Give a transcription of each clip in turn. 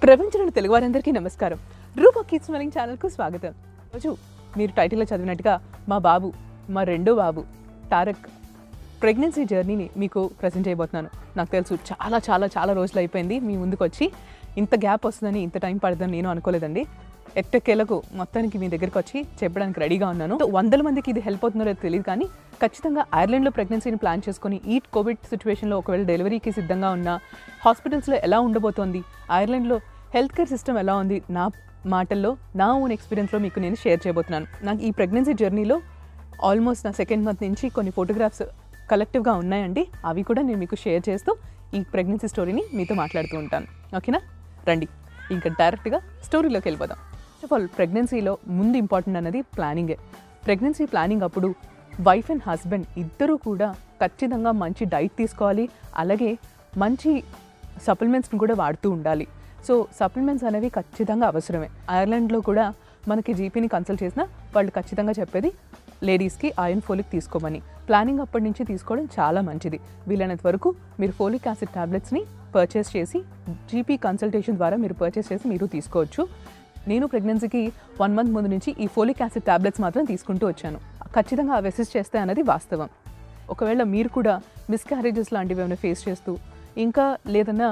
ప్రపంచంలోని తెలుగు వారందరికీ నమస్కారం రూపా కిడ్స్ మార్నింగ్ ఛానల్కు స్వాగతం రోజు మీరు టైటిల్లో చదివినట్టుగా మా బాబు మా రెండో బాబు తారక్ ప్రెగ్నెన్సీ జర్నీని మీకు ప్రజెంట్ చేయబోతున్నాను నాకు తెలుసు చాలా చాలా చాలా రోజులు అయిపోయింది మీ ముందుకు వచ్చి ఇంత గ్యాప్ వస్తుందని ఇంత టైం పడుతుందని నేను అనుకోలేదండి ఎట్టకేలకు మొత్తానికి మీ దగ్గరికి వచ్చి చెప్పడానికి రెడీగా ఉన్నాను వందల మందికి ఇది హెల్ప్ అవుతుందో లేదో తెలియదు కానీ ఖచ్చితంగా ఐర్లాండ్లో ప్రెగ్నెన్సీని ప్లాన్ చేసుకొని ఈ కోవిడ్ సిచ్యువేషన్లో ఒకవేళ డెలివరీకి సిద్ధంగా ఉన్న హాస్పిటల్స్లో ఎలా ఉండబోతోంది ఐర్లాండ్లో హెల్త్ కేర్ సిస్టమ్ ఎలా ఉంది నా మాటల్లో నా ఓన్ ఎక్స్పీరియన్స్లో మీకు నేను షేర్ చేయబోతున్నాను నాకు ఈ ప్రెగ్నెన్సీ జర్నీలో ఆల్మోస్ట్ నా సెకండ్ మంత్ నుంచి కొన్ని ఫోటోగ్రాఫ్స్ కలెక్టివ్గా ఉన్నాయండి అవి కూడా నేను మీకు షేర్ చేస్తూ ఈ ప్రెగ్నెన్సీ స్టోరీని మీతో మాట్లాడుతూ ఉంటాను ఓకేనా రండి ఇంకా డైరెక్ట్గా స్టోరీలోకి వెళ్ళిపోదాం ఫస్ట్ ఆఫ్ ఆల్ ప్రెగ్నెన్సీలో ముందు ఇంపార్టెంట్ అన్నది ప్లానింగే ప్రెగ్నెన్సీ ప్లానింగ్ అప్పుడు వైఫ్ అండ్ హస్బెండ్ ఇద్దరూ కూడా ఖచ్చితంగా మంచి డైట్ తీసుకోవాలి అలాగే మంచి సప్లిమెంట్స్ని కూడా వాడుతూ ఉండాలి సో సప్లిమెంట్స్ అనేవి ఖచ్చితంగా అవసరమే ఐర్లాండ్లో కూడా మనకి జీపీని కన్సల్ట్ చేసినా వాళ్ళు ఖచ్చితంగా చెప్పేది లేడీస్కి ఐరన్ ఫోలిక్ తీసుకోమని ప్లానింగ్ అప్పటి నుంచి తీసుకోవడం చాలా మంచిది వీలైనంత వరకు మీరు ఫోలిక్ యాసిడ్ టాబ్లెట్స్ని పర్చేస్ చేసి జీపీ కన్సల్టేషన్ ద్వారా మీరు పర్చేస్ చేసి మీరు తీసుకోవచ్చు నేను ప్రెగ్నెన్సీకి వన్ మంత్ ముందు నుంచి ఈ ఫోలిక్ యాసిడ్ టాబ్లెట్స్ మాత్రం తీసుకుంటూ వచ్చాను ఖచ్చితంగా అవి అసిస్ట్ చేస్తాయి అన్నది వాస్తవం ఒకవేళ మీరు కూడా మిస్క్యారేజెస్ లాంటివి ఏమైనా ఫేస్ చేస్తూ ఇంకా లేదన్నా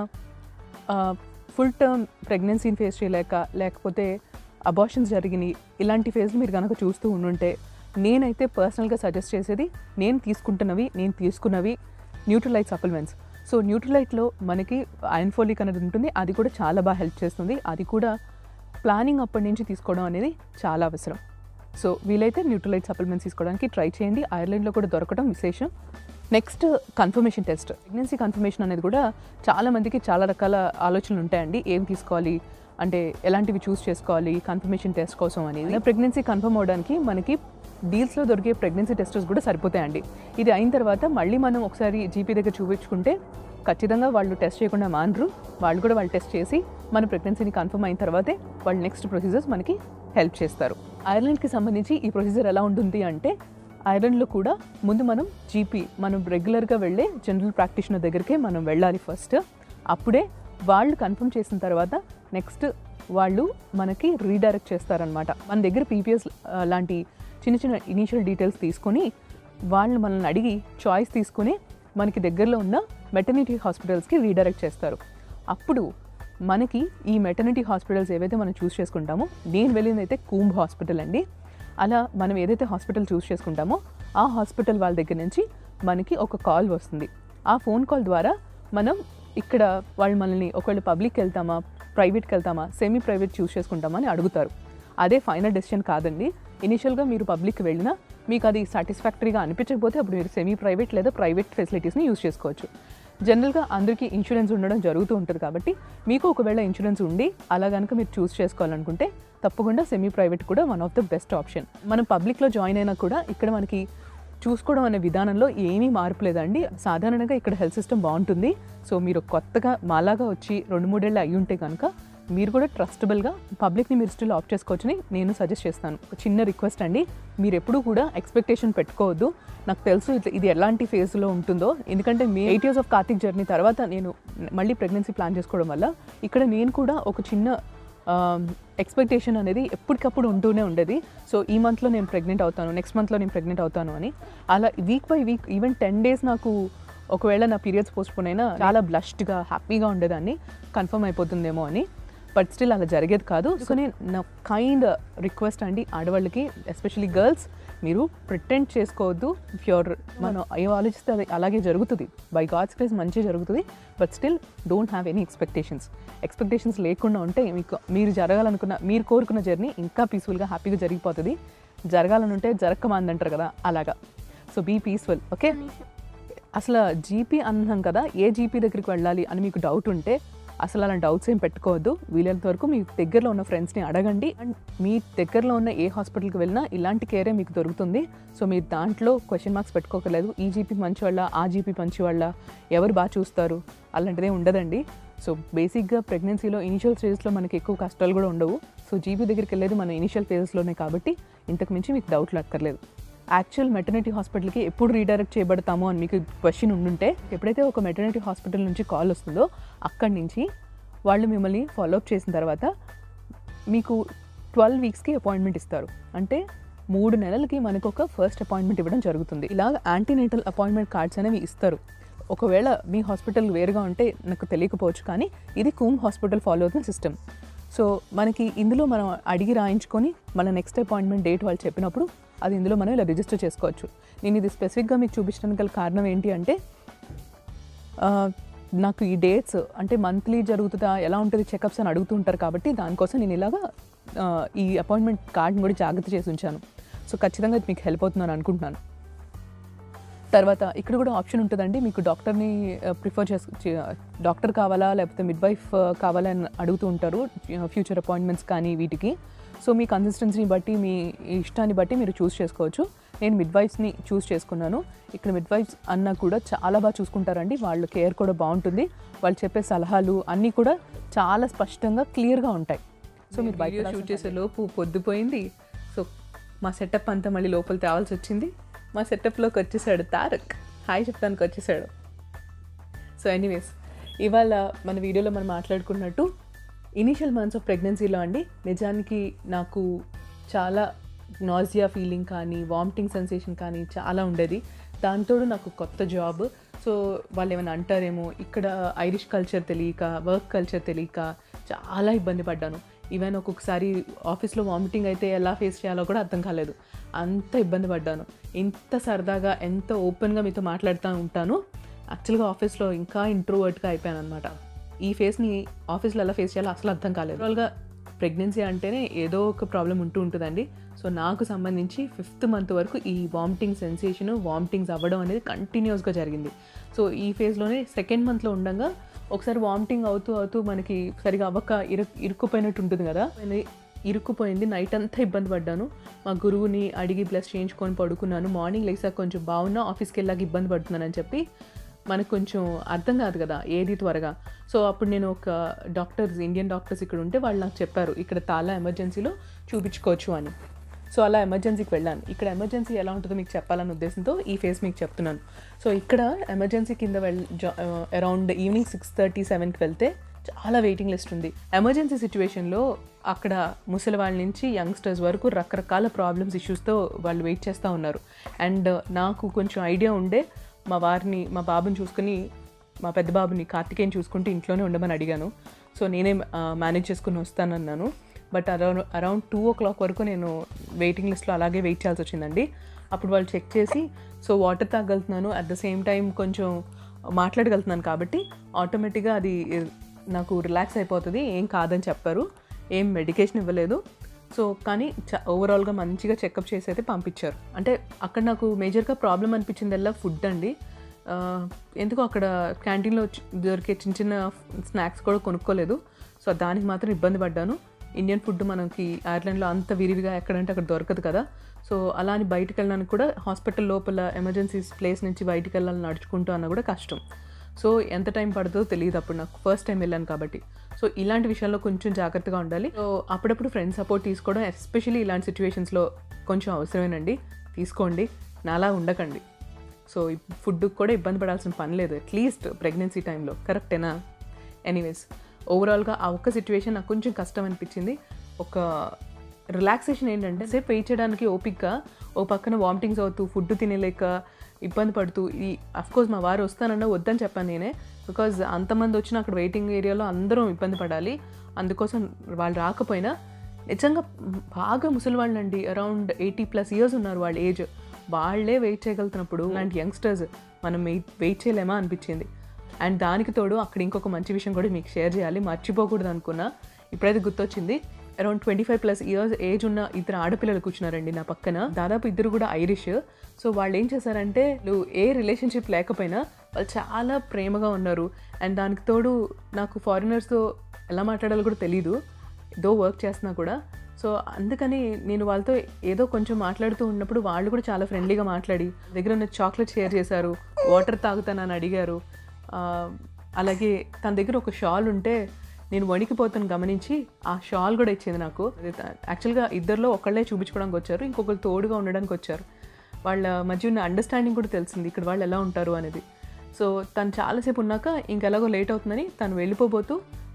ఫుల్ టర్మ్ ప్రెగ్నెన్సీని ఫేస్ చేయలేక లేకపోతే అబార్షన్స్ జరిగినాయి ఇలాంటి ఫేజ్లు మీరు కనుక చూస్తూ ఉండుంటే నేనైతే పర్సనల్గా సజెస్ట్ చేసేది నేను తీసుకుంటున్నవి నేను తీసుకున్నవి న్యూట్రలైట్ సప్లిమెంట్స్ సో న్యూట్రలైట్లో మనకి ఐరన్ ఫోలిక్ అనేది ఉంటుంది అది కూడా చాలా బాగా హెల్ప్ చేస్తుంది అది కూడా ప్లానింగ్ అప్పటి నుంచి తీసుకోవడం అనేది చాలా అవసరం సో వీలైతే న్యూట్రలైట్ సప్లిమెంట్స్ తీసుకోవడానికి ట్రై చేయండి ఐర్లాండ్లో కూడా దొరకడం విశేషం next confirmation test pregnancy confirmation అనేది కూడా చాలా మందికి చాలా రకాల ఆలోచనలు ఉంటాయండి ఏం తీసుకోవాలి అంటే ఎలాంటివి చూస్ చేసుకోవాలి కన్ఫర్మేషన్ టెస్ట్ కోసం అనేది ప్రెగ్నెన్సీ కన్ఫర్మ్ అవడానికి మనకి డీల్స్లో దొరికే ప్రెగ్నెన్సీ టెస్టర్స్ కూడా సరిపోతాయండి ఇది అయిన తర్వాత మళ్ళీ మనం ఒకసారి జీపీ దగ్గర చూపించుకుంటే ఖచ్చితంగా వాళ్ళు టెస్ట్ చేయకుండా మానరు వాళ్ళు కూడా వాళ్ళు టెస్ట్ చేసి మన ప్రెగ్నెన్సీని కన్ఫర్మ్ అయిన తర్వాతే వాళ్ళు నెక్స్ట్ ప్రొసీజర్స్ మనకి హెల్ప్ చేస్తారు ఐర్లాండ్కి సంబంధించి ఈ ప్రొసీజర్ ఎలా ఉంటుంది అంటే ఐర్లాండ్లో కూడా ముందు మనం జీపీ మనం రెగ్యులర్గా వెళ్ళే జనరల్ ప్రాక్టీషనర్ దగ్గరికే మనం వెళ్ళాలి ఫస్ట్ అప్పుడే వాళ్ళు కన్ఫర్మ్ చేసిన తర్వాత నెక్స్ట్ వాళ్ళు మనకి రీడైరెక్ట్ చేస్తారనమాట మన దగ్గర పీపీఎస్ లాంటి చిన్న చిన్న ఇనీషియల్ డీటెయిల్స్ తీసుకొని వాళ్ళు మనల్ని అడిగి చాయిస్ తీసుకొని మనకి దగ్గరలో ఉన్న మెటర్నిటీ హాస్పిటల్స్కి రీడైరెక్ట్ చేస్తారు అప్పుడు మనకి ఈ మెటర్నిటీ హాస్పిటల్స్ ఏవైతే మనం చూస్ చేసుకుంటామో నేను వెళ్ళింది అయితే కూంబ్ హాస్పిటల్ అండి అలా మనం ఏదైతే హాస్పిటల్ చూస్ చేసుకుంటామో ఆ హాస్పిటల్ వాళ్ళ దగ్గర నుంచి మనకి ఒక కాల్ వస్తుంది ఆ ఫోన్ కాల్ ద్వారా మనం ఇక్కడ వాళ్ళు మనల్ని ఒకవేళ పబ్లిక్కి వెళ్తామా ప్రైవేట్కి వెళ్తామా సెమీ ప్రైవేట్ చూస్ చేసుకుంటామా అని అడుగుతారు అదే ఫైనల్ డెసిషన్ కాదండి ఇనిషియల్గా మీరు పబ్లిక్కి వెళ్ళినా మీకు అది సాటిస్ఫాక్టరీగా అనిపించకపోతే అప్పుడు మీరు సెమీ ప్రైవేట్ లేదా ప్రైవేట్ ఫెసిలిటీస్ని యూస్ చేసుకోవచ్చు జనరల్గా అందరికీ ఇన్సూరెన్స్ ఉండడం జరుగుతూ ఉంటుంది కాబట్టి మీకు ఒకవేళ ఇన్సూరెన్స్ ఉండి అలా కనుక మీరు చూస్ చేసుకోవాలనుకుంటే తప్పకుండా సెమీ ప్రైవేట్ కూడా one of the best option మనం పబ్లిక్లో జాయిన్ అయినా కూడా ఇక్కడ మనకి చూసుకోవడం అనే విధానంలో ఏమీ మార్పు లేదండి సాధారణంగా ఇక్కడ హెల్త్ సిస్టమ్ బాగుంటుంది సో మీరు కొత్తగా మాలాగా వచ్చి రెండు మూడేళ్ళు అయ్యి ఉంటే కనుక మీరు కూడా ట్రస్టబుల్గా పబ్లిక్ని మీరు స్టిల్ ఆఫ్ చేసుకోవచ్చని నేను సజెస్ట్ చేస్తాను ఒక చిన్న రిక్వెస్ట్ అండి మీరు ఎప్పుడూ కూడా ఎక్స్పెక్టేషన్ పెట్టుకోవద్దు నాకు తెలుసు ఇట్లా ఇది ఎలాంటి ఫేజ్లో ఉంటుందో ఎందుకంటే మీ eight years of Karthik journey తర్వాత నేను మళ్ళీ ప్రెగ్నెన్సీ ప్లాన్ చేసుకోవడం వల్ల ఇక్కడ నేను కూడా ఒక చిన్న ఎక్స్పెక్టేషన్ అనేది ఎప్పటికప్పుడు ఉంటూనే ఉండేది సో ఈ మంత్లో నేను ప్రెగ్నెంట్ అవుతాను నెక్స్ట్ మంత్లో నేను ప్రెగ్నెంట్ అవుతాను అని అలా week by week even ten days నాకు ఒకవేళ నా పీరియడ్స్ పోస్ట్పోన్ అయినా చాలా బ్లష్డ్గా హ్యాపీగా ఉండేదాన్ని కన్ఫర్మ్ అయిపోతుందేమో అని బట్ స్టిల్ అలా జరిగేది కాదు సో నేను నా కైండ్ రిక్వెస్ట్ అండి ఆడవాళ్ళకి ఎస్పెషలీ గర్ల్స్ మీరు ప్రిటెండ్ చేసుకోవద్దు ప్యూర్ మనం ఏం ఆలోచిస్తే అది అలాగే జరుగుతుంది బై గాడ్స్ క్రేజ్ మంచిగా జరుగుతుంది but still don't have any expectations expectations లేకుండా ఉంటే మీకు మీరు జరగాలనుకున్న మీరు కోరుకున్న జర్నీ ఇంకా పీస్ఫుల్గా హ్యాపీగా జరిగిపోతుంది జరగాలనుంటే జరగకమందంటారు కదా అలాగా సో బీ పీస్ఫుల్ ఓకే అసలు జీపీ అన్నాం కదా ఏ జీపీ దగ్గరికి వెళ్ళాలి అని మీకు డౌట్ ఉంటే అసలు అలాంటి డౌట్స్ ఏం పెట్టుకోవద్దు వీలైనంత వరకు మీ దగ్గరలో ఉన్న ఫ్రెండ్స్ని అడగండి అండ్ మీ దగ్గరలో ఉన్న ఏ హాస్పిటల్కి వెళ్ళినా ఇలాంటి కేరే మీకు దొరుకుతుంది సో మీరు దాంట్లో క్వశ్చన్ మార్క్స్ పెట్టుకోకలేదు ఈ జీపీ మంచి వాళ్ళ ఆ జీపీ మంచి వాళ్ళ ఎవరు బాగా చూస్తారు అలాంటిదే ఉండదండి సో బేసిక్గా ప్రెగ్నెన్సీలో ఇనిషియల్ స్టేజెస్లో మనకి ఎక్కువ కష్టాలు కూడా ఉండవు సో జీపీ దగ్గరికి వెళ్ళేది మన ఇనిషియల్ ఫేజెస్లోనే కాబట్టి ఇంతకు మించి మీకు డౌట్లు అక్కర్లేదు యాక్చువల్ మెటర్నిటీ హాస్పిటల్కి ఎప్పుడు రీడైరెక్ట్ చేయబడతామో అని మీకు క్వశ్చన్ ఉండుంటే ఎప్పుడైతే ఒక మెటర్నిటీ హాస్పిటల్ నుంచి కాల్ వస్తుందో అక్కడి నుంచి వాళ్ళు మిమ్మల్ని ఫాలోఅప్ చేసిన తర్వాత మీకు ట్వెల్వ్ వీక్స్కి అపాయింట్మెంట్ ఇస్తారు అంటే మూడు నెలలకి మనకు ఒక ఫస్ట్ అపాయింట్మెంట్ ఇవ్వడం జరుగుతుంది ఇలా యాంటీనేటల్ అపాయింట్మెంట్ కార్డ్స్ అనేవి ఇస్తారు ఒకవేళ మీ హాస్పిటల్ వేరుగా ఉంటే నాకు తెలియకపోవచ్చు కానీ ఇది కూమ్ హాస్పిటల్ ఫాలో అవుతున్న సిస్టమ్ సో మనకి ఇందులో మనం అడిగి రాయించుకొని మన నెక్స్ట్ అపాయింట్మెంట్ డేట్ వాళ్ళు చెప్పినప్పుడు అది ఇందులో మనం ఇలా రిజిస్టర్ చేసుకోవచ్చు నేను ఇది స్పెసిఫిక్గా మీకు చూపించడానికి గల కారణం ఏంటి అంటే ఆ, నాకు ఈ డేట్స్ అంటే మంత్లీ జరుగుతుందా ఎలా ఉంటుంది చెకప్స్ అని అడుగుతూ ఉంటారు కాబట్టి దానికోసం నేను ఇలాగా ఆ, ఈ అపాయింట్మెంట్ కార్డ్ని కూడా జాగ్రత్త చేసి ఉంచాను సో ఖచ్చితంగా ఇది మీకు హెల్ప్ అవుతుందని అనుకుంటున్నాను తర్వాత ఇక్కడ కూడా ఆప్షన్ ఉంటుందండి మీకు డాక్టర్ని ప్రిఫర్ చేసు చే- డాక్టర్ కావాలా లేకపోతే మిడ్ వైఫ్ కావాలా అని అడుగుతూ ఉంటారు ఫ్యూచర్ అపాయింట్మెంట్స్ కానీ వీటికి సో మీ కన్సిస్టెన్సీని బట్టి మీ ఇష్టాన్ని బట్టి మీరు చూస్ చేసుకోవచ్చు నేను మిడ్ వైఫ్స్ని చూస్ చేసుకున్నాను ఇక్కడ మిడ్ వైఫ్స్ అన్న కూడా చాలా బాగా చూసుకుంటారండి వాళ్ళ కేర్ కూడా బాగుంటుంది వాళ్ళు చెప్పే సలహాలు అన్నీ కూడా చాలా స్పష్టంగా క్లియర్గా ఉంటాయి సో మీరు బయట షూట్ చేసే లోపు పొద్దుపోయింది సో మా సెటప్ అంతా మళ్ళీ లోపల తేవాల్సి వచ్చింది మా సెటప్లోకి వచ్చేసాడు తారక్ హాయ్ చెప్పడానికి వచ్చేసాడు సో ఎనీవేస్ ఇవాళ మన వీడియోలో మనం మాట్లాడుకున్నట్టు ఇనీషియల్ మంత్స్ ఆఫ్ ప్రెగ్నెన్సీలో అండి నిజానికి నాకు చాలా నాజియా ఫీలింగ్ కానీ వామిటింగ్ సెన్సేషన్ కానీ చాలా ఉండేది దాంతో నాకు కొత్త జాబ్ సో వాళ్ళు ఏమైనా అంటారేమో ఇక్కడ ఐరిష్ కల్చర్ తెలియక వర్క్ కల్చర్ తెలియక చాలా ఇబ్బంది పడ్డాను ఈవెన్ ఒక్కొక్కసారి ఆఫీస్లో వామిటింగ్ అయితే ఎలా ఫేస్ చేయాలో కూడా అర్థం కాలేదు అంత ఇబ్బంది పడ్డాను ఇంత సరదాగా ఎంత ఓపెన్గా మీతో మాట్లాడుతూ ఉంటాను యాక్చువల్గా ఆఫీస్లో ఇంకా ఇంట్రోవర్ట్గా అయిపోయాను అనమాట ఈ ఫేస్ని ఆఫీస్లో ఎలా ఫేస్ చేయాలో అసలు అర్థం కాలేదు ఓవరాల్గా ప్రెగ్నెన్సీ అంటేనే ఏదో ఒక ప్రాబ్లం ఉంటూ ఉంటుందండి సో నాకు సంబంధించి ఫిఫ్త్ మంత్ వరకు ఈ వామిటింగ్ సెన్సేషన్ వామిటింగ్స్ అవ్వడం అనేది కంటిన్యూస్గా జరిగింది సో ఈ ఫేజ్లోనే సెకండ్ మంత్లో ఉండగా ఒకసారి వామిటింగ్ అవుతూ అవుతూ మనకి సరిగా అవ్వక ఇరు ఇరుక్కుపోయినట్టు ఉంటుంది కదా అది ఇరుక్కుపోయింది నైట్ అంతా ఇబ్బంది పడ్డాను మా గురువుని అడిగి బ్లెస్ చేయించుకొని పడుకున్నాను మార్నింగ్ లేసాక కొంచెం బాగున్నా ఆఫీస్కి వెళ్ళాక ఇబ్బంది పడుతున్నానని చెప్పి మనకు కొంచెం అర్థం కాదు కదా ఏది త్వరగా సో అప్పుడు నేను ఒక డాక్టర్స్ ఇండియన్ డాక్టర్స్ ఇక్కడ ఉంటే వాళ్ళు నాకు చెప్పారు ఇక్కడ తాలా ఎమర్జెన్సీలో చూపించుకోవచ్చు అని సో అలా ఎమర్జెన్సీకి వెళ్ళాను ఇక్కడ ఎమర్జెన్సీ ఎలా ఉంటుందో మీకు చెప్పాలన్న ఉద్దేశంతో ఈ ఫేస్ మీకు చెప్తున్నాను సో ఇక్కడ ఎమర్జెన్సీ కింద వెళ్ అరౌండ్ ఈవినింగ్ సిక్స్ థర్టీ సెవెన్కి వెళ్తే చాలా వెయిటింగ్ లిస్ట్ ఉంది ఎమర్జెన్సీ సిచ్యువేషన్లో అక్కడ ముసలి వాళ్ళ నుంచి యంగ్స్టర్స్ వరకు రకరకాల ప్రాబ్లమ్స్ ఇష్యూస్తో వాళ్ళు వెయిట్ చేస్తూ ఉన్నారు అండ్ నాకు కొంచెం ఐడియా ఉండే మా వారిని మా బాబుని చూసుకుని మా పెద్ద బాబుని కార్తికేయని చూసుకుంటే ఇంట్లోనే ఉండమని అడిగాను సో నేనే మేనేజ్ చేసుకుని వస్తానన్నాను but around around two o'clock వరకు నేను వెయిటింగ్ లిస్ట్లో అలాగే వెయిట్ చేయాల్సి వచ్చిందండి అప్పుడు వాళ్ళు చెక్ చేసి సో వాటర్ తాగలుగుతున్నాను అట్ ద సేమ్ టైం కొంచెం మాట్లాడగలుగుతున్నాను కాబట్టి ఆటోమేటిక్గా అది నాకు రిలాక్స్ అయిపోతుంది ఏం కాదని చెప్పారు ఏం మెడికేషన్ ఇవ్వలేదు సో కానీ చ ఓవరాల్గా మంచిగా చెకప్ చేసి అయితే పంపించారు అంటే అక్కడ నాకు మేజర్గా ప్రాబ్లం అనిపించిందల్లా ఫుడ్ అండి ఆ, ఎందుకో అక్కడ క్యాంటీన్లో చి- దొరికే చిన్న చిన్న స్నాక్స్ కూడా కొనుక్కోలేదు సో దానికి మాత్రం ఇబ్బంది పడ్డాను ఇండియన్ ఫుడ్ మనకి ఐర్లాండ్లో అంత విరివిగా ఎక్కడంటే అక్కడ దొరకదు కదా సో అలా అని బయటికి వెళ్ళడానికి కూడా హాస్పిటల్ లోపల ఎమర్జెన్సీస్ ప్లేస్ నుంచి బయటికి వెళ్ళాలని నడుచుకుంటూ అన్న కూడా కష్టం సో ఎంత టైం పడుతుందో తెలియదు అప్పుడు నాకు ఫస్ట్ టైం వెళ్ళాను కాబట్టి సో ఇలాంటి విషయాల్లో కొంచెం జాగ్రత్తగా ఉండాలి సో అప్పుడప్పుడు ఫ్రెండ్ సపోర్ట్ తీసుకోవడం ఎస్పెషల్లీ ఇలాంటి సిచ్యువేషన్స్లో కొంచెం అవసరమేనండి తీసుకోండి నాలా ఉండకండి సో ఫుడ్ కూడా ఇబ్బంది పడాల్సిన పని లేదు అట్లీస్ట్ ప్రెగ్నెన్సీ టైంలో కరెక్టేనా ఎనీవేస్ ఓవరాల్గా ఆ ఒక్క సిచ్యువేషన్ నాకు కొంచెం కష్టం అనిపించింది ఒక రిలాక్సేషన్ ఏంటంటే సేపు వెయిట్ చేయడానికి ఓపిక్గా ఓ పక్కన వామిటింగ్స్ అవుతూ ఫుడ్ తినలేక ఇబ్బంది పడుతూ ఈ కోర్స్ మా వారు వస్తానన్నా వద్దని చెప్పాను నేనే బికాజ్ అంతమంది వచ్చిన అక్కడ వెయిటింగ్ ఏరియాలో అందరం ఇబ్బంది పడాలి అందుకోసం వాళ్ళు రాకపోయినా నిజంగా బాగా ముసలి వాళ్ళండి అరౌండ్ ఎయిటీ ప్లస్ ఇయర్స్ ఉన్నారు వాళ్ళ ఏజ్ వాళ్ళే వెయిట్ చేయగలుగుతున్నప్పుడు ఇలాంటి యంగ్స్టర్స్ మనం వెయిట్ వెయిట్ చేయలేమా అనిపించింది అండ్ దానికి తోడు అక్కడ ఇంకొక మంచి విషయం కూడా మీకు షేర్ చేయాలి మర్చిపోకూడదు అనుకున్నా ఇప్పుడైతే గుర్తొచ్చింది around twenty five plus years age ఉన్న ఇద్దరు ఆడపిల్లలు కూర్చున్నారండి నా పక్కన దాదాపు ఇద్దరు కూడా ఐరిష్ సో వాళ్ళు ఏం చేశారంటే వాళ్ళు ఏ రిలేషన్షిప్ లేకపోయినా వాళ్ళు చాలా ప్రేమగా ఉన్నారు అండ్ దానికి తోడు నాకు ఫారినర్స్తో ఎలా మాట్లాడాలో కూడా తెలీదు దో వర్క్ చేస్తున్నా కూడా సో అందుకని నేను వాళ్ళతో ఏదో కొంచెం మాట్లాడుతూ ఉన్నప్పుడు వాళ్ళు కూడా చాలా ఫ్రెండ్లీగా మాట్లాడి దగ్గర ఉన్న చాక్లెట్ షేర్ చేశారు వాటర్ తాగుతానని అడిగారు ఆ, అలాగే తన దగ్గర ఒక షాల్ ఉంటే నేను వణికిపోతాను గమనించి ఆ షాల్ కూడా ఇచ్చింది నాకు యాక్చువల్గా ఇద్దరిలో ఒకళ్ళే చూపించుకోవడానికి వచ్చారు ఇంకొకరు తోడుగా ఉండడానికి వచ్చారు వాళ్ళ మధ్య ఉన్న అండర్స్టాండింగ్ కూడా తెలిసింది ఇక్కడ వాళ్ళు ఎలా ఉంటారు అనేది సో తను చాలాసేపు ఉన్నాక ఇంకెలాగో లేట్ అవుతుందని తను వెళ్ళిపోబోతూ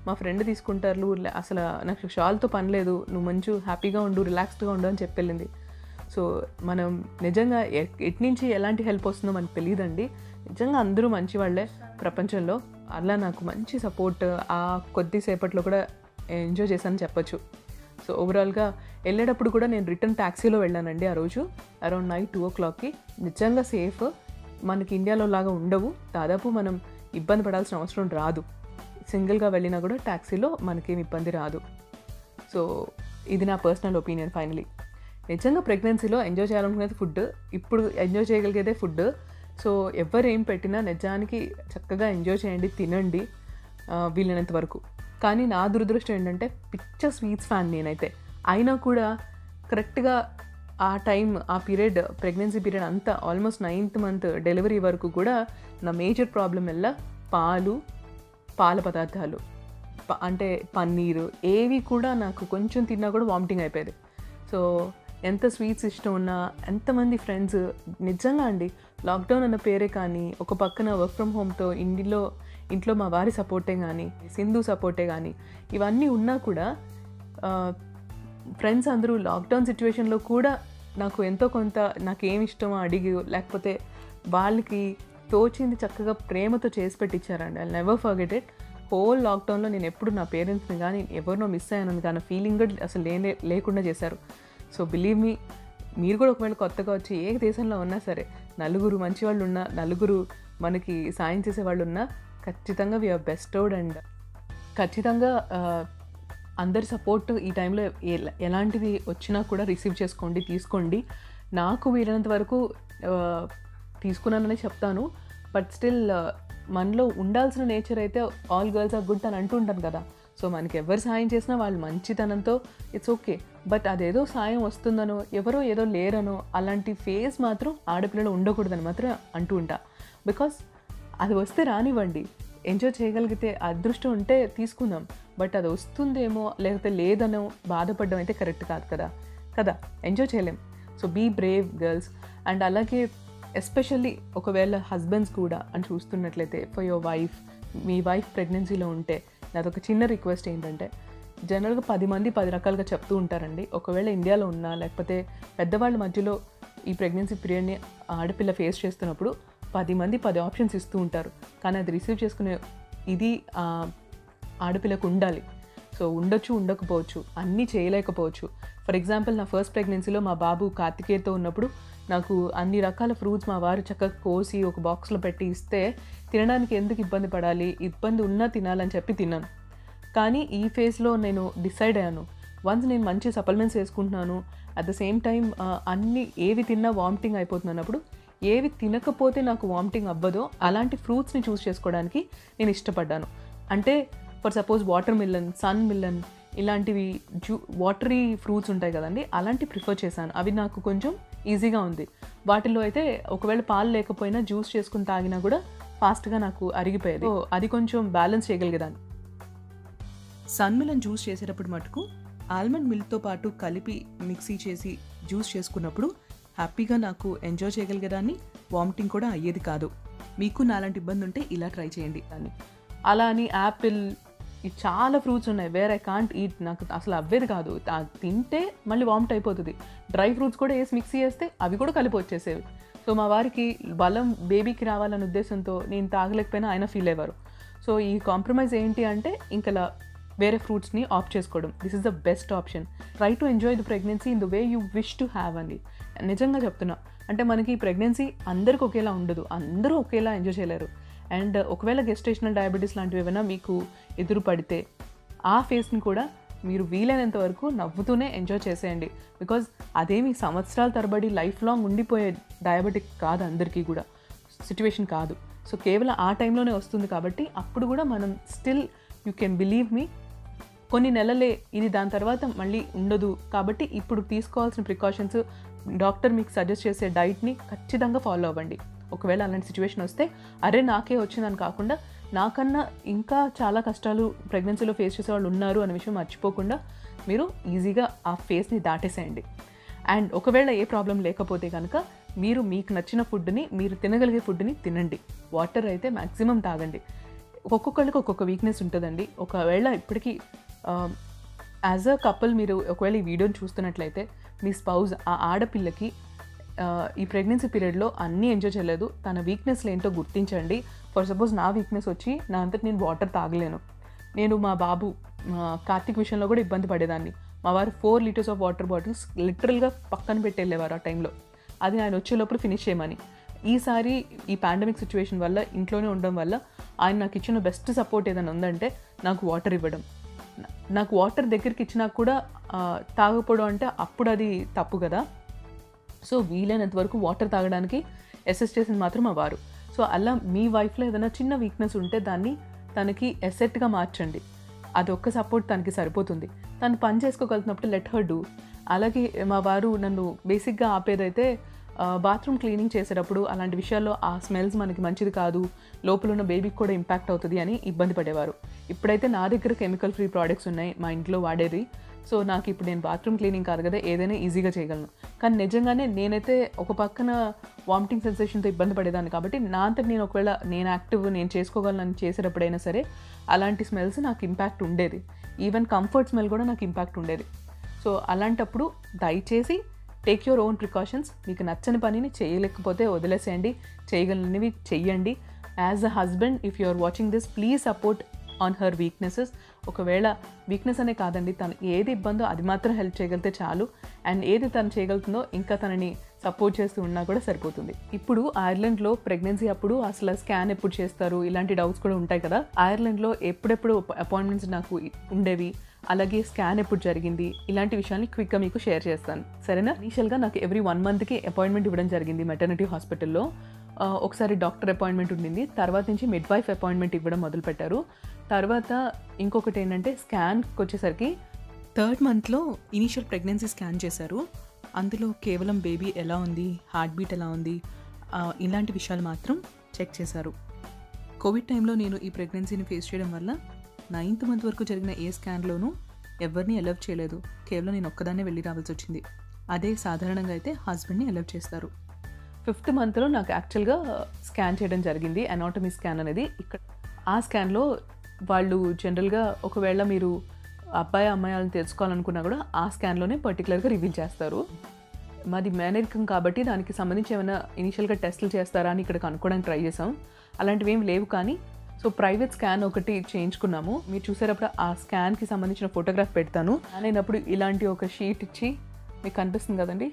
మా ఫ్రెండ్ తీసుకుంటారు లే- అసలు నాకు షాల్తో పని లేదు నువ్వు మంచి హ్యాపీగా ఉండు రిలాక్స్డ్గా ఉండు అని చెప్పి వెళ్ళింది సో మనం నిజంగా ఎ- ఎటు నుంచి ఎలాంటి హెల్ప్ వస్తుందో మనకు తెలియదండి నిజంగా అందరూ మంచి వాళ్ళే ప్రపంచంలో అలా నాకు మంచి సపోర్ట్ ఆ కొద్దిసేపట్లో కూడా ఎంజాయ్ చేశాను చెప్పొచ్చు సో ఓవరాల్గా వెళ్ళేటప్పుడు కూడా నేను రిటర్న్ ట్యాక్సీలో వెళ్ళానండి ఆ రోజు అరౌండ్ నైట్ టూ ఓ క్లాక్కి నిజంగా సేఫ్ మనకి ఇండియాలో లాగా ఉండవు దాదాపు మనం ఇబ్బంది పడాల్సిన అవసరం రాదు సింగిల్గా వెళ్ళినా కూడా ట్యాక్సీలో మనకేం ఇబ్బంది రాదు సో ఇది నా పర్సనల్ ఒపీనియన్ ఫైనలీ నిజంగా ప్రెగ్నెన్సీలో ఎంజాయ్ చేయాలనుకునేది ఫుడ్ ఇప్పుడు ఎంజాయ్ చేయగలిగేదే ఫుడ్ సో ఎవరు ఏం పెట్టినా నిజానికి చక్కగా ఎంజాయ్ చేయండి తినండి ఆ, వీలైనంత వరకు కానీ నా దురదృష్టం ఏంటంటే పిచ్చ స్వీట్స్ ఫ్యాన్ నేనైతే అయినా కూడా కరెక్ట్గా ఆ టైం ఆ పీరియడ్ ప్రెగ్నెన్సీ పీరియడ్ అంతా ఆల్మోస్ట్ నైన్త్ మంత్ డెలివరీ వరకు కూడా నా మేజర్ ప్రాబ్లం వల్ల పాలు పాల పదార్థాలు ప- అంటే పన్నీరు ఏవి కూడా నాకు కొంచెం తిన్నా కూడా వామిటింగ్ అయిపోయేది సో ఎంత స్వీట్స్ ఇష్టం ఉన్నా ఎంతమంది ఫ్రెండ్స్ నిజంగా అండి లాక్డౌన్ అన్న పేరే కానీ ఒక పక్కన వర్క్ ఫ్రమ్ హోమ్తో ఇంటిలో ఇంట్లో మా వారి సపోర్టే కానీ సింధు సపోర్టే కానీ ఇవన్నీ ఉన్నా కూడా ఫ్రెండ్స్ అందరూ లాక్డౌన్ సిచ్యువేషన్లో కూడా నాకు ఎంతో కొంత నాకు ఏమి ఇష్టమో అడిగి లేకపోతే వాళ్ళకి తోచింది చక్కగా ప్రేమతో చేసి పెట్టించారండి I never forget it whole లాక్డౌన్లో నేను ఎప్పుడు నా పేరెంట్స్ని కానీ ఎవరినో మిస్ అయ్యాను కానీ ఫీలింగ్ కూడా అసలు లేనే లేకుండా చేశారు సో బిలీవ్ మీ మీరు కూడా ఒకవేళ కొత్తగా వచ్చి ఏ దేశంలో ఉన్నా సరే నలుగురు మంచి వాళ్ళు ఉన్నా నలుగురు మనకి సాయం చేసే వాళ్ళు ఉన్నా ఖచ్చితంగా వీఆర్ బెస్టోడ్ అండ్ ఖచ్చితంగా ఆ, అందరి సపోర్ట్ ఈ టైంలో ఎల- ఎలాంటిది వచ్చినా కూడా రిసీవ్ చేసుకోండి తీసుకోండి నాకు వీలైనంత వరకు ఆ, తీసుకున్నానని చెప్తాను బట్ స్టిల్ మనలో ఉండాల్సిన నేచర్ అయితే ఆల్ గర్ల్స్ ఆర్ గుడ్ అని అంటుంటాను కదా సో మనకి ఎవరు సాయం చేసినా వాళ్ళు మంచితనంతో ఇట్స్ ఓకే బట్ అదేదో సాయం వస్తుందనో ఎవరో ఏదో లేరనో అలాంటి ఫేస్ మాత్రం ఆడపిల్లలు ఉండకూడదని మాత్రం అంటూ ఉంటా బికాస్ అది వస్తే రానివ్వండి ఎంజాయ్ చేయగలిగితే అదృష్టం ఉంటే తీసుకుందాం బట్ అది వస్తుందేమో లేకపోతే లేదనో బాధపడడం అయితే కరెక్ట్ కాదు కదా కదా ఎంజాయ్ చేయలేం so be brave girls and అలాగే ఎస్పెషల్లీ ఒకవేళ హస్బెండ్స్ కూడా అని చూస్తున్నట్లయితే ఫర్ యువర్ వైఫ్ మీ వైఫ్ ప్రెగ్నెన్సీలో ఉంటే నాదొక చిన్న రిక్వెస్ట్ ఏంటంటే జనరల్గా పది మంది పది రకాలుగా చెప్తూ ఉంటారండి ఒకవేళ ఇండియాలో ఉన్నా లేకపోతే పెద్దవాళ్ళ మధ్యలో ఈ ప్రెగ్నెన్సీ పీరియడ్ని ఆడపిల్ల ఫేస్ చేస్తున్నప్పుడు పది మంది పది ఆప్షన్స్ ఇస్తూ ఉంటారు కానీ అది రిసీవ్ చేసుకునే ఇది ఆ, ఆడపిల్లకు ఉండాలి సో ఉండొచ్చు ఉండకపోవచ్చు అన్నీ చేయలేకపోవచ్చు ఫర్ ఎగ్జాంపుల్ నా ఫస్ట్ ప్రెగ్నెన్సీలో మా బాబు కార్తికేయతో ఉన్నప్పుడు నాకు అన్ని రకాల ఫ్రూట్స్ మా వారు చక్కగా కోసి ఒక బాక్స్లో పెట్టి ఇస్తే తినడానికి ఎందుకు ఇబ్బంది పడాలి ఇబ్బంది ఉన్నా తినాలని చెప్పి తిన్నాను కానీ ఈ ఫేజ్లో నేను డిసైడ్ అయ్యాను వన్స్ నేను మంచి సప్లిమెంట్స్ వేసుకుంటున్నాను అట్ ద సేమ్ టైం అన్ని ఏవి తిన్నా వామిటింగ్ అయిపోతుంది అన్నప్పుడు ఏవి తినకపోతే నాకు వామిటింగ్ అవ్వదో అలాంటి ఫ్రూట్స్ని చూస్ చేసుకోవడానికి నేను ఇష్టపడ్డాను అంటే for suppose watermelon sun melon ఇలాంటివి జూ వాటరీ ఫ్రూట్స్ ఉంటాయి కదండి అలాంటి ప్రిఫర్ చేశాను అవి నాకు కొంచెం ఈజీగా ఉంది వాటిలో అయితే ఒకవేళ పాలు లేకపోయినా జ్యూస్ చేసుకుని తాగినా కూడా ఫాస్ట్గా నాకు అరిగిపోయేది సో అది కొంచెం బ్యాలెన్స్ చేయగలిగేదాన్ని సన్ మిలన్ జ్యూస్ చేసేటప్పుడు మటుకు ఆల్మండ్ మిల్క్తో పాటు కలిపి మిక్సీ చేసి జ్యూస్ చేసుకున్నప్పుడు హ్యాపీగా నాకు ఎంజాయ్ చేయగలిగేదాన్ని వామిటింగ్ కూడా అయ్యేది కాదు మీకు నాలాంటి ఇబ్బంది ఉంటే ఇలా ట్రై చేయండి దాన్ని అలా అని యాపిల్ ఈ చాలా ఫ్రూట్స్ ఉన్నాయి వేర్ ఐ కాంట్ ఈట్ నాకు అసలు అవ్వేది కాదు ఆ తింటే మళ్ళీ వామిట్ అయిపోతుంది డ్రై ఫ్రూట్స్ కూడా వేసి మిక్సీ చేస్తే అవి కూడా కలిపి వచ్చేసేవి సో మా వారికి బలం బేబీకి రావాలనే ఉద్దేశంతో నేను తాగలేకపోయినా ఆయన ఫీల్ అయ్యేవారు సో ఈ కాంప్రమైజ్ ఏంటి అంటే ఇంకా వేరే ఫ్రూట్స్ని ఆఫ్ చేసుకోవడం this is the best option try to enjoy the pregnancy in the way you wish to have అండి నిజంగా చెప్తున్నా అంటే మనకి ఈ ప్రెగ్నెన్సీ అందరికి ఒకేలా ఉండదు అందరూ ఒకేలా ఎంజాయ్ చేయలేరు అండ్ ఒకవేళ గెస్టేషనల్ డయాబెటీస్ లాంటివి ఏమైనా మీకు ఎదురు పడితే ఆ ఫేస్ని కూడా మీరు వీలైనంత వరకు నవ్వుతూనే ఎంజాయ్ చేసేయండి బికాజ్ అదేమి సంవత్సరాల తరబడి లైఫ్ లాంగ్ ఉండిపోయే డయాబెటిక్ కాదు అందరికీ కూడా సిచ్యువేషన్ కాదు సో కేవలం ఆ టైంలోనే వస్తుంది కాబట్టి అప్పుడు కూడా మనం స్టిల్ యూ కెన్ బిలీవ్ మీ కొన్ని నెలలే ఇది దాని తర్వాత మళ్ళీ ఉండదు కాబట్టి ఇప్పుడు తీసుకోవాల్సిన ప్రికాషన్స్ డాక్టర్ మీకు సజెస్ట్ చేసే డైట్ని ఖచ్చితంగా ఫాలో అవ్వండి ఒకవేళ అలాంటి సిచ్యువేషన్ వస్తే అరే నాకే వచ్చిందని కాకుండా నాకన్నా ఇంకా చాలా కష్టాలు ప్రెగ్నెన్సీలో ఫేస్ చేసే వాళ్ళు ఉన్నారు అనే విషయం మర్చిపోకుండా మీరు ఈజీగా ఆ ఫేస్ని దాటేసేయండి అండ్ ఒకవేళ ఏ ప్రాబ్లం లేకపోతే కనుక మీరు మీకు నచ్చిన ఫుడ్ని మీరు తినగలిగే ఫుడ్ని తినండి వాటర్ అయితే మ్యాక్సిమం తాగండి ఒక్కొక్కళ్ళకి ఒక్కొక్క వీక్నెస్ ఉంటుందండి ఒకవేళ ఇప్పటికీ యాజ్ అ కపుల్ మీరు ఒకవేళ ఈ వీడియోని చూస్తున్నట్లయితే మీ స్పౌజ్ ఆ ఆడపిల్లకి ఆ, ఈ ప్రెగ్నెన్సీ పీరియడ్లో అన్నీ ఎంజాయ్ చేయలేదు తన వీక్నెస్లు ఏంటో గుర్తించండి ఫర్ సపోజ్ నా వీక్నెస్ వచ్చి నా అంతటి నేను వాటర్ తాగలేను నేను మా బాబు మా కార్తీక్ విషయంలో కూడా ఇబ్బంది పడేదాన్ని మా వారు four litres of water bottles లిటరల్గా పక్కన పెట్టి వెళ్ళేవారు ఆ టైంలో అది ఆయన వచ్చే లోపల ఫినిష్ చేయమని ఈసారి ఈ పాండమిక్ సిచ్యువేషన్ వల్ల ఇంట్లోనే ఉండడం వల్ల ఆయన నాకు ఇచ్చిన బెస్ట్ సపోర్ట్ ఏదైనా ఉందంటే నాకు వాటర్ ఇవ్వడం నా- నాకు వాటర్ దగ్గరికి ఇచ్చినా కూడా ఆ, తాగకపోవడం అంటే అప్పుడు అది తప్పు కదా సో వీలైనంత వరకు వాటర్ తాగడానికి ఎసెస్ చేసింది మాత్రం మా వారు సో అలా మీ వైఫ్లో ఏదైనా చిన్న వీక్నెస్ ఉంటే దాన్ని తనకి ఎసెట్గా మార్చండి అది ఒక్క సపోర్ట్ తనకి సరిపోతుంది తను పని చేసుకోగలుగుతున్నప్పుడు లెట్ హర్ డూ అలాగే మా వారు నన్ను బేసిక్గా ఆపేదైతే బాత్రూమ్ క్లీనింగ్ చేసేటప్పుడు అలాంటి విషయాల్లో ఆ స్మెల్స్ మనకి మంచిది కాదు లోపల ఉన్న బేబీకి కూడా ఇంపాక్ట్ అవుతుంది అని ఇబ్బంది పడేవారు ఇప్పుడైతే నా దగ్గర కెమికల్ ఫ్రీ ప్రోడక్ట్స్ ఉన్నాయి మా ఇంట్లో వాడేది సో నాకు ఇప్పుడు నేను బాత్రూమ్ క్లీనింగ్ కాదు కదా ఏదైనా ఈజీగా చేయగలను కానీ నిజంగానే నేనైతే ఒక పక్కన వామిటింగ్ సెన్సేషన్తో ఇబ్బంది పడేదాన్ని కాబట్టి నా అంతటి నేను ఒకవేళ నేను యాక్టివ్ నేను చేసుకోగలను చేసేటప్పుడైనా సరే అలాంటి స్మెల్స్ నాకు ఇంపాక్ట్ ఉండేది ఈవెన్ కంఫర్ట్ స్మెల్ కూడా నాకు ఇంపాక్ట్ ఉండేది సో అలాంటప్పుడు దయచేసి టేక్ యువర్ ఓన్ ప్రికాషన్స్ మీకు నచ్చని పనిని చేయలేకపోతే వదిలేసేయండి చేయగలనివి చెయ్యండి as a husband if you are watching this please support on her weaknesses ఒకవేళ వీక్నెస్ అనే కాదండి తను ఏది ఇబ్బందో అది మాత్రం హెల్ప్ చేయగలిగితే చాలు అండ్ ఏది తను చేయగలుగుతుందో ఇంకా తనని సపోర్ట్ చేస్తూ ఉన్నా కూడా సరిపోతుంది ఇప్పుడు ఐర్లాండ్లో ప్రెగ్నెన్సీ అప్పుడు అసలు స్కాన్ ఎప్పుడు చేస్తారు ఇలాంటి డౌట్స్ కూడా ఉంటాయి కదా ఐర్లాండ్లో ఎప్పుడెప్పుడు అపాయింట్మెంట్స్ నాకు ఉండేవి అలాగే స్కాన్ ఎప్పుడు జరిగింది ఇలాంటి విషయాన్ని క్విక్గా మీకు షేర్ చేస్తాను సరేనా ఇనీషియల్గా నాకు ఎవ్రీ వన్ మంత్కి అపాయింట్మెంట్ ఇవ్వడం జరిగింది మెటర్నిటీ హాస్పిటల్లో ఆ, ఒకసారి డాక్టర్ అపాయింట్మెంట్ ఉండింది తర్వాత నుంచి మిడ్ వైఫ్ అపాయింట్మెంట్ ఇవ్వడం మొదలుపెట్టారు తర్వాత ఇంకొకటి ఏంటంటే స్కాన్కి వచ్చేసరికి థర్డ్ మంత్లో ఇనీషియల్ ప్రెగ్నెన్సీ స్కాన్ చేశారు అందులో కేవలం బేబీ ఎలా ఉంది హార్ట్ బీట్ ఎలా ఉంది ఆ, ఇలాంటి విషయాలు మాత్రం చెక్ చేశారు కోవిడ్ టైంలో నేను ఈ ప్రెగ్నెన్సీని ఫేస్ చేయడం వల్ల నైన్త్ మంత్ వరకు జరిగిన ఏ స్కాన్లోనూ ఎవరిని అలవ్ చేయలేదు కేవలం నేను ఒక్కదాన్నే వెళ్ళి రావాల్సి వచ్చింది అదే సాధారణంగా అయితే హస్బెండ్ని అలవ్ చేస్తారు ఫిఫ్త్ మంత్లో నాకు యాక్చువల్గా స్కాన్ చేయడం జరిగింది అనాటమీ స్కాన్ అనేది ఇక్కడ ఆ స్కాన్లో వాళ్ళు జనరల్గా ఒకవేళ మీరు అబ్బాయి అమ్మాయి వాళ్ళని తెలుసుకోవాలనుకున్నా కూడా ఆ స్కాన్లోనే పర్టికులర్గా రివీల్ చేస్తారు మాది మేనరికం కాబట్టి దానికి సంబంధించి ఏమైనా ఇనిషియల్గా టెస్టులు చేస్తారా అని ఇక్కడ కనుక్కోవడానికి ట్రై చేసాం అలాంటివి ఏం లేవు కానీ సో ప్రైవేట్ స్కాన్ ఒకటి చేయించుకున్నాము మీరు చూసేటప్పుడు ఆ స్కాన్కి సంబంధించిన ఫోటోగ్రాఫ్ పెడతాను అయినప్పుడు ఇలాంటి ఒక షీట్ ఇచ్చి మీకు కనిపిస్తుంది కదండి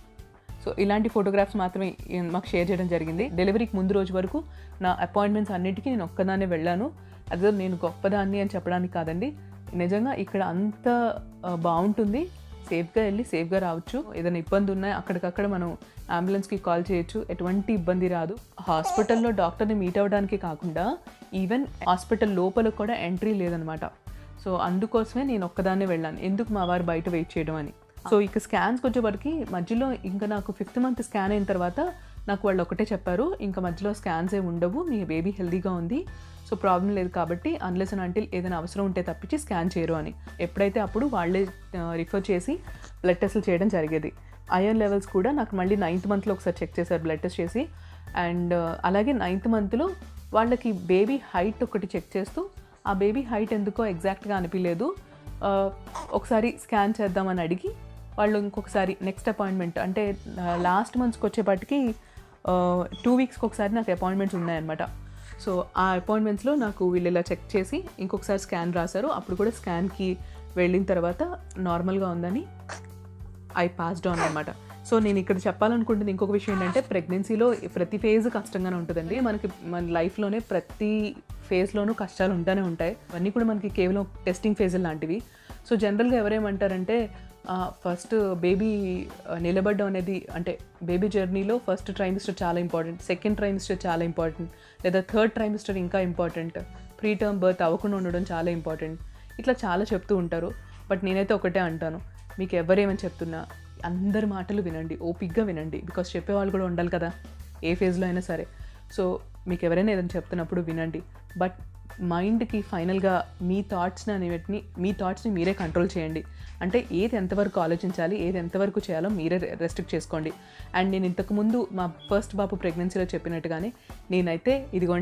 సో ఇలాంటి ఫోటోగ్రాఫ్స్ మాత్రమే ఈ- మాకు షేర్ చేయడం జరిగింది డెలివరీకి ముందు రోజు వరకు నా అపాయింట్మెంట్స్ అన్నిటికీ నేను ఒక్కదాన్నే వెళ్ళాను అదే నేను గొప్పదాన్ని అని చెప్పడానికి కాదండి నిజంగా ఇక్కడ అంత ఆ, బాగుంటుంది సేఫ్గా వెళ్ళి సేఫ్గా రావచ్చు ఏదైనా ఇబ్బంది ఉన్నా అక్కడికక్కడ మనం అంబులెన్స్కి కాల్ చేయొచ్చు ఎటువంటి ఇబ్బంది రాదు హాస్పిటల్లో డాక్టర్ని మీట్ అవ్వడానికి కాకుండా ఈవెన్ హాస్పిటల్ లోపల కూడా ఎంట్రీ లేదనమాట సో అందుకోసమే నేను ఒక్కదాన్నే వెళ్ళాను ఎందుకు మా వారు బయట వెయిట్ చేయడం అని సో ఇక స్కాన్స్కి వచ్చేవరకు మధ్యలో ఇంకా నాకు ఫిఫ్త్ మంత్ స్కాన్ అయిన తర్వాత నాకు వాళ్ళు ఒకటే చెప్పారు ఇంకా మధ్యలో స్కాన్స్ ఏమి ఉండవు మీ బేబీ హెల్దీగా ఉంది సో ప్రాబ్లం లేదు కాబట్టి అన్లెస్ అండ్ అంటిల్ ఏదైనా అవసరం ఉంటే తప్పించి స్కాన్ చేయరు అని ఎప్పుడైతే అప్పుడు వాళ్ళే రిఫర్ చేసి బ్లడ్ టెస్ట్లు చేయడం జరిగేది ఐరన్ లెవెల్స్ కూడా నాకు మళ్ళీ నైన్త్ మంత్లో ఒకసారి చెక్ చేశారు బ్లడ్ టెస్ట్ చేసి అండ్ అలాగే నైన్త్ మంత్లో వాళ్ళకి బేబీ హైట్ ఒకటి చెక్ చేస్తూ ఆ బేబీ హైట్ ఎందుకో ఎగ్జాక్ట్గా అనిపించలేదు ఆ, ఒకసారి స్కాన్ చేద్దామని అడిగి వాళ్ళు ఇంకొకసారి నెక్స్ట్ అపాయింట్మెంట్ అంటే లాస్ట్ మంత్స్కి వచ్చేపాటికి టూ వీక్స్కి ఒకసారి నాకు అపాయింట్మెంట్స్ ఉన్నాయన్నమాట సో ఆ అపాయింట్మెంట్స్లో నాకు వీళ్ళు ఇలా చెక్ చేసి ఇంకొకసారి స్కాన్ రాశారు అప్పుడు కూడా స్కాన్కి వెళ్ళిన తర్వాత నార్మల్గా ఉందని ఐ పాస్డ్ ఆన్ అనమాట సో నేను ఇక్కడ చెప్పాలనుకుంటుంది ఇంకొక విషయం ఏంటంటే ప్రెగ్నెన్సీలో ప్రతి ఫేజ్ కష్టంగానే ఉంటుందండి మనకి మన లైఫ్లోనే ప్రతి ఫేజ్లోనూ కష్టాలు ఉంటానే ఉంటాయి అవన్నీ కూడా మనకి కేవలం టెస్టింగ్ ఫేజ్ లాంటివి సో జనరల్గా ఎవరేమంటారంటే ఫస్ట్ బేబీ నిలబడడం అనేది అంటే బేబీ జర్నీలో ఫస్ట్ ట్రైమిస్టర్ చాలా ఇంపార్టెంట్ సెకండ్ ట్రైమిస్టర్ చాలా ఇంపార్టెంట్ లేదా థర్డ్ ట్రైమిస్టర్ ఇంకా ఇంపార్టెంట్ ప్రీ టర్మ్ బర్త్ అవ్వకుండా ఉండడం చాలా ఇంపార్టెంట్ ఇట్లా చాలా చెప్తూ ఉంటారు బట్ నేనైతే ఒకటే అంటాను మీకు ఎవరేమని చెప్తున్నా అందరి మాటలు వినండి ఓపిక్గా వినండి బికాస్ చెప్పేవాళ్ళు కూడా ఉండాలి కదా ఏ ఫేజ్లో అయినా సరే సో మీకు ఎవరైనా ఏదైనా చెప్తున్నప్పుడు వినండి బట్ మైండ్కి ఫైనల్గా మీ థాట్స్ని అనేటిని మీ థాట్స్ని మీరే కంట్రోల్ చేయండి అంటే ఏది ఎంతవరకు ఆలోచించాలి ఏది ఎంతవరకు చేయాలో మీరే రెస్ట్రిక్ట్ చేసుకోండి అండ్ నేను ఇంతకుముందు మా ఫస్ట్ బాబు ప్రెగ్నెన్సీలో చెప్పినట్టుగానే నేనైతే ఇదిగోండి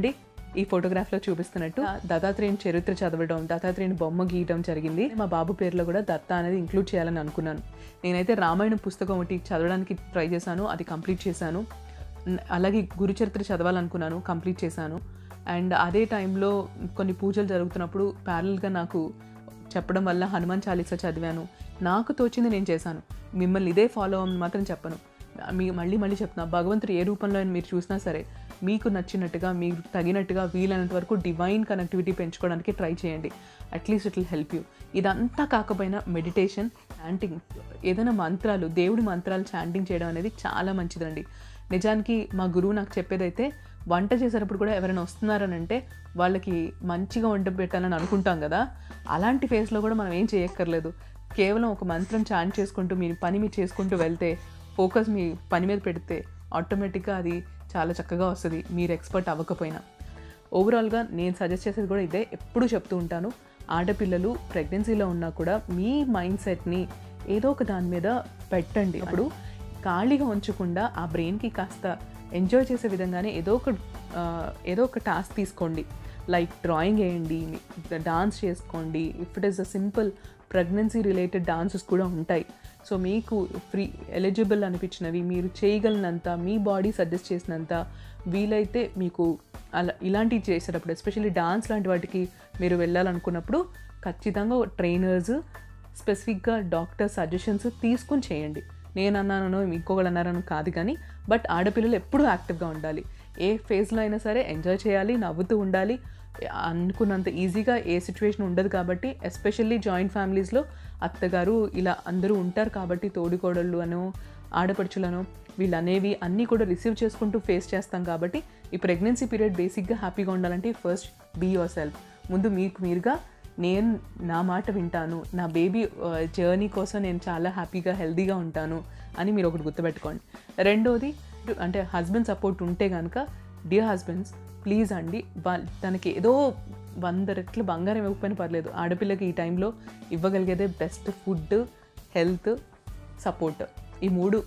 ఈ ఫోటోగ్రాఫ్లో చూపిస్తున్నట్టు దత్తాత్రేయుని చరిత్ర చదవడం దత్తాత్రేయుని బొమ్మ గీయడం జరిగింది మా బాబు పేరులో కూడా దత్త అనేది ఇంక్లూడ్ చేయాలని అనుకున్నాను నేనైతే రామాయణం పుస్తకం ఒకటి చదవడానికి ట్రై చేశాను అది కంప్లీట్ చేశాను న- అలాగే గురు చరిత్ర చదవాలనుకున్నాను కంప్లీట్ చేశాను అండ్ అదే టైంలో కొన్ని పూజలు జరుగుతున్నప్పుడు ప్యారల్గా నాకు చెప్పడం వల్ల హనుమాన్ చాలీసా చదివాను నాకు తోచింది నేను చేశాను మిమ్మల్ని ఇదే ఫాలో అవ్వమని మాత్రం చెప్పను మీ మళ్ళీ మళ్ళీ చెప్తున్నా భగవంతుడు ఏ రూపంలో అయినా మీరు చూసినా సరే మీకు నచ్చినట్టుగా మీకు తగినట్టుగా వీలైనంత వరకు డివైన్ కనెక్టివిటీ పెంచుకోవడానికి ట్రై చేయండి at least it will help you ఇదంతా కాకపోయినా మెడిటేషన్ చాంటింగ్ ఏదైనా మంత్రాలు దేవుడి మంత్రాలు చాంటింగ్ చేయడం అనేది చాలా మంచిదండి నిజానికి మా గురువు నాకు చెప్పేదైతే వంట చేసేటప్పుడు కూడా ఎవరైనా వస్తున్నారని అంటే వాళ్ళకి మంచిగా వంట పెట్టాలని అనుకుంటాం కదా అలాంటి ఫేస్లో కూడా మనం ఏం చేయక్కర్లేదు కేవలం ఒక మంత్రం చాంట్ చేసుకుంటూ మీ పని మీరు చేసుకుంటూ వెళ్తే ఫోకస్ మీ పని మీద పెడితే ఆటోమేటిక్గా అది చాలా చక్కగా వస్తుంది మీరు ఎక్స్పర్ట్ అవ్వకపోయినా ఓవరాల్గా నేను సజెస్ట్ చేసేది కూడా ఇదే ఎప్పుడు చెప్తూ ఉంటాను ఆడపిల్లలు ప్రెగ్నెన్సీలో ఉన్నా కూడా మీ మైండ్ సెట్ని ఏదో ఒక దాని మీద పెట్టండి అప్పుడు ఖాళీగా ఉంచకుండా ఆ బ్రెయిన్కి కాస్త ఎంజాయ్ చేసే విధంగానే ఏదో ఒక ఆ, ఏదో ఒక టాస్క్ తీసుకోండి లైక్ డ్రాయింగ్ వేయండి డాన్స్ చేసుకోండి if it is a simple pregnancy related dances కూడా ఉంటాయి సో మీకు ఫ్రీ ఎలిజిబుల్ అనిపించినవి మీరు చేయగలిగినంత మీ బాడీ సజెస్ట్ చేసినంత వీలైతే మీకు అలా ఇలాంటివి చేసేటప్పుడు ఎస్పెషల్లీ డాన్స్ లాంటి వాటికి మీరు వెళ్ళాలనుకున్నప్పుడు ఖచ్చితంగా ట్రైనర్స్ స్పెసిఫిక్గా డాక్టర్ సజెషన్స్ తీసుకుని చేయండి నేను అన్నానో ఇంకొకళ్ళు అన్నారనో కాదు కానీ బట్ ఆడపిల్లలు ఎప్పుడూ యాక్టివ్గా ఉండాలి ఏ ఫేజ్లో అయినా సరే ఎంజాయ్ చేయాలి నవ్వుతూ ఉండాలి అనుకున్నంత ఈజీగా ఏ సిచ్యువేషన్ ఉండదు కాబట్టి ఎస్పెషల్లీ జాయింట్ ఫ్యామిలీస్లో అత్తగారు ఇలా అందరూ ఉంటారు కాబట్టి తోడికోడళ్ళు అనో ఆడపడుచులను వీళ్ళు అనేవి అన్నీ కూడా రిసీవ్ చేసుకుంటూ ఫేస్ చేస్తాం కాబట్టి ఈ ప్రెగ్నెన్సీ పీరియడ్ బేసిక్గా హ్యాపీగా ఉండాలంటే ఫస్ట్ బీ యువర్ సెల్ఫ్ ముందు మీకు మీరుగా నేను నా మాట వింటాను నా బేబీ జర్నీ కోసం నేను చాలా హ్యాపీగా హెల్తీగా ఉంటాను అని మీరు ఒకటి గుర్తుపెట్టుకోండి రెండోది అంటే హస్బెండ్ సపోర్ట్ ఉంటే కనుక డియర్ హస్బెండ్స్ ప్లీజ్ అండి వాళ్ళ తనకి ఏదో వంద రెట్లు బంగారం ఇవ్వకపోయినా పర్లేదు ఆడపిల్లకి ఈ టైంలో ఇవ్వగలిగేదే బెస్ట్ ఫుడ్ హెల్త్ సపోర్ట్ ఈ మూడు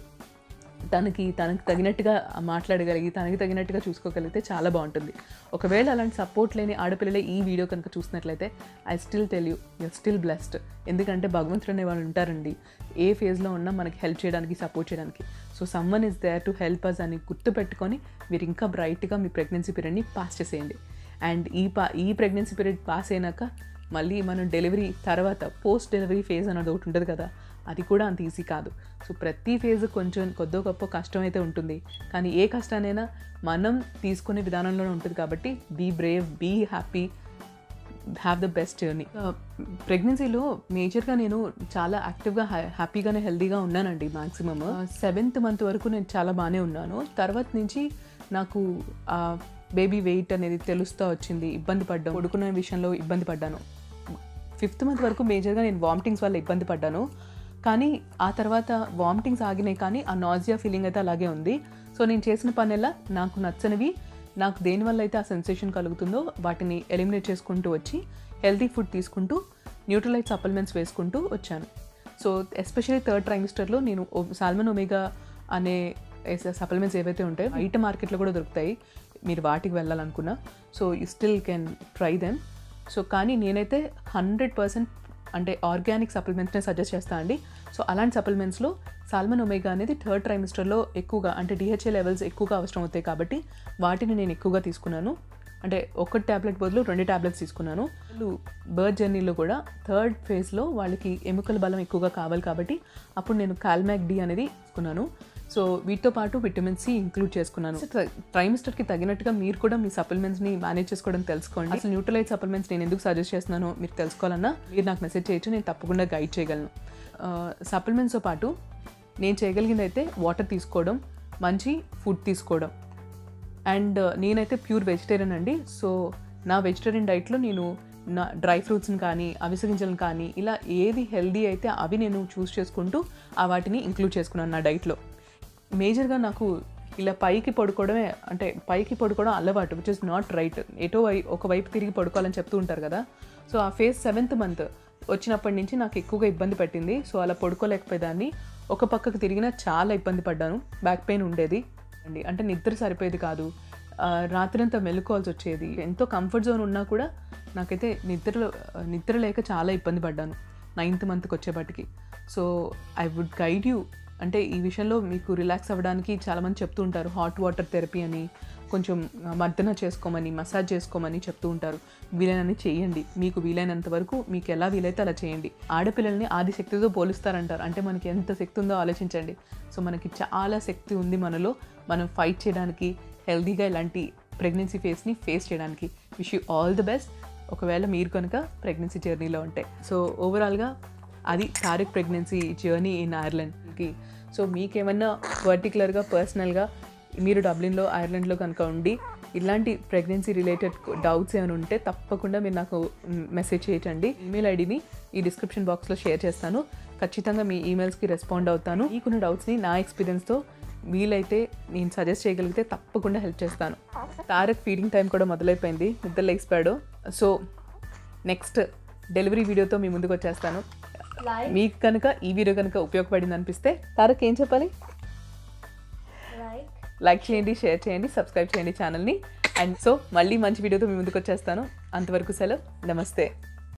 తనకి తనకు తగినట్టుగా మాట్లాడగలిగి తనకి తగినట్టుగా చూసుకోగలిగితే చాలా బాగుంటుంది ఒకవేళ అలాంటి సపోర్ట్ లేని ఆడపిల్లలే ఈ వీడియో కనుక చూసినట్లయితే I still tell you you're still blessed ఎందుకంటే భగవంతుడు అనే వాళ్ళు ఉంటారండి ఏ ఫేజ్లో ఉన్నా మనకి హెల్ప్ చేయడానికి సపోర్ట్ చేయడానికి so someone is there to help us అని గుర్తుపెట్టుకొని మీరు ఇంకా బ్రైట్గా మీ ప్రెగ్నెన్సీ పీరియడ్ని పాస్ చేసేయండి అండ్ ఈ పా ఈ ప్రెగ్నెన్సీ పీరియడ్ పాస్ అయినాక మళ్ళీ మనం డెలివరీ తర్వాత పోస్ట్ డెలివరీ ఫేజ్ అనేది ఒకటి ఉంటుంది కదా అది కూడా అంత ఈజీ కాదు సో ప్రతి ఫేజ్ కొంచెం కొద్దో గొప్ప కష్టం అయితే ఉంటుంది కానీ ఏ కష్టానైనా మనం తీసుకునే విధానంలోనే ఉంటుంది కాబట్టి be brave be happy have the best journey ప్రెగ్నెన్సీలో మేజర్గా నేను చాలా యాక్టివ్గా హ్యాపీగానే హెల్తీగా ఉన్నానండి మ్యాక్సిమమ్ సెవెంత్ మంత్ వరకు నేను చాలా బాగానే ఉన్నాను తర్వాత నుంచి నాకు బేబీ వెయిట్ అనేది తెలుస్తూ వచ్చింది ఇబ్బంది పడ్డాను పడుకునే విషయంలో ఇబ్బంది పడ్డాను ఫిఫ్త్ మంత్ వరకు మేజర్గా నేను వామిటింగ్స్ వల్ల ఇబ్బంది పడ్డాను కానీ ఆ తర్వాత వామిటింగ్స్ ఆగినాయి కానీ ఆ నాజియా ఫీలింగ్ అయితే అలాగే ఉంది సో నేను చేసిన పనిలా నాకు నచ్చనివి నాకు దేనివల్ల అయితే ఆ సెన్సేషన్ కలుగుతుందో వాటిని ఎలిమినేట్ చేసుకుంటూ వచ్చి హెల్తీ ఫుడ్ తీసుకుంటూ న్యూట్రలైట్ సప్లిమెంట్స్ వేసుకుంటూ వచ్చాను సో ఎస్పెషల్లీ థర్డ్ ట్రైమిస్టర్లో నేను సాల్మన్ ఒమేగా అనే సప్లిమెంట్స్ ఏవైతే ఉంటాయో బయట మార్కెట్లో కూడా దొరుకుతాయి మీరు వాటికి వెళ్ళాలనుకున్నా so you still can try them so కానీ నేనైతే హండ్రెడ్ పర్సెంట్ అంటే ఆర్గానిక్ సప్లిమెంట్స్నే సజెస్ట్ చేస్తాను అండి సో అలాంటి సప్లిమెంట్స్లో సాల్మన్ ఒమేగా అనేది థర్డ్ ట్రైమిస్టర్లో ఎక్కువగా అంటే డిహెచ్ఏ లెవెల్స్ ఎక్కువగా అవసరం అవుతాయి కాబట్టి వాటిని నేను ఎక్కువగా తీసుకున్నాను అంటే ఒక్కటి ట్యాబ్లెట్ బదులు రెండు ట్యాబ్లెట్స్ తీసుకున్నాను వాళ్ళు బర్త్ జర్నీలో కూడా థర్డ్ ఫేజ్లో వాళ్ళకి ఎముకల బలం ఎక్కువగా కావాలి కాబట్టి అప్పుడు నేను కాల్మాక్ డి అనేది తీసుకున్నాను సో వీటితో పాటు విటమిన్ సి ఇంక్లూడ్ చేసుకున్నాను ట్రైమిస్టర్కి తగినట్టుగా మీరు కూడా మీ సప్లిమెంట్స్ని మేనేజ్ చేసుకోవడం తెలుసుకోండి అసలు న్యూట్రలైట్ సప్లిమెంట్స్ నేను ఎందుకు సజెస్ట్ చేస్తున్నానో మీరు తెలుసుకోవాలన్నా మీరు నాకు మెసేజ్ చేయొచ్చు నేను తప్పకుండా గైడ్ చేయగలను సప్లిమెంట్స్తో పాటు నేను చేయగలిగింది అయితే వాటర్ తీసుకోవడం మంచి ఫుడ్ తీసుకోవడం అండ్ నేనైతే ప్యూర్ వెజిటేరియన్ అండి సో నా వెజిటేరియన్ డైట్లో నేను నా డ్రై ఫ్రూట్స్ని కానీ అవిసె గింజలను కానీ ఇలా ఏది హెల్దీ అయితే అవి నేను చూస్ చేసుకుంటూ ఆ వాటిని ఇంక్లూడ్ చేసుకున్నాను నా డైట్లో మేజర్గా నాకు ఇలా పైకి పడుకోవడమే అంటే పైకి పడుకోవడం అలవాటు విచ్ ఇస్ నాట్ రైట్ ఎటో వై ఒకవైపు తిరిగి పడుకోవాలని చెప్తూ ఉంటారు కదా సో ఆ ఫేజ్ సెవెంత్ మంత్ వచ్చినప్పటి నుంచి నాకు ఎక్కువగా ఇబ్బంది పట్టింది సో అలా పడుకోలేకపోయేదాన్ని ఒక పక్కకు తిరిగినా చాలా ఇబ్బంది పడ్డాను బ్యాక్ పెయిన్ ఉండేది అండి అంటే నిద్ర సరిపోయేది కాదు ఆ, రాత్రంతా మెలుకోవాల్సి వచ్చేది ఎంతో కంఫర్ట్ జోన్ ఉన్నా కూడా నాకైతే నిద్రలో నిద్ర లేక చాలా ఇబ్బంది పడ్డాను నైన్త్ మంత్కి వచ్చేపటికి so I would guide you అంటే ఈ విషయంలో మీకు రిలాక్స్ అవ్వడానికి చాలామంది చెప్తూ ఉంటారు హాట్ వాటర్ థెరపీ అని కొంచెం మర్దన చేసుకోమని మసాజ్ చేసుకోమని చెప్తూ ఉంటారు వీలైనని చేయండి మీకు వీలైనంత వరకు మీకు ఎలా వీలైతే అలా చేయండి ఆడపిల్లల్ని ఆది శక్తితో పోలుస్తారంటారు అంటే మనకి ఎంత శక్తి ఉందో ఆలోచించండి సో మనకి చాలా శక్తి ఉంది మనలో మనం ఫైట్ చేయడానికి హెల్తీగా ఇలాంటి ప్రెగ్నెన్సీ ఫేస్ని ఫేస్ చేయడానికి wish you all the best ఒకవేళ మీరు కనుక ప్రెగ్నెన్సీ జర్నీలో ఉంటే సో ఓవరాల్గా అది తారిక్ ప్రెగ్నెన్సీ జర్నీ ఇన్ ఐర్లాండ్కి సో మీకేమన్నా పర్టికులర్గా పర్సనల్గా మీరు డబ్లిన్లో ఐర్లాండ్లో కనుక ఉండి ఇలాంటి ప్రెగ్నెన్సీ రిలేటెడ్ డౌట్స్ ఏమైనా ఉంటే తప్పకుండా మీరు నాకు మెసేజ్ చేయటండి ఈమెయిల్ ఐడిని ఈ డిస్క్రిప్షన్ బాక్స్లో షేర్ చేస్తాను ఖచ్చితంగా మీ ఈమెయిల్స్కి రెస్పాండ్ అవుతాను మీకున్న డౌట్స్ని నా ఎక్స్పీరియన్స్తో వీలైతే నేను సజెస్ట్ చేయగలిగితే తప్పకుండా హెల్ప్ చేస్తాను తారక్ ఫీడింగ్ టైం కూడా మొదలైపోయింది నిద్ర లేచిపోయాడు సో నెక్స్ట్ డెలివరీ వీడియోతో మీ ముందుకు వచ్చేస్తాను Like, మీకు కనుక ఈ వీడియో కనుక ఉపయోగపడింది అనిపిస్తే తారక్ ఏం చెప్పాలి like. లైక్ చేయండి షేర్ చేయండి సబ్స్క్రైబ్ చేయండి ఛానల్ని అండ్ సో మళ్ళీ మంచి వీడియోతో మీ ముందుకు వచ్చేస్తాను అంతవరకు సెలవు నమస్తే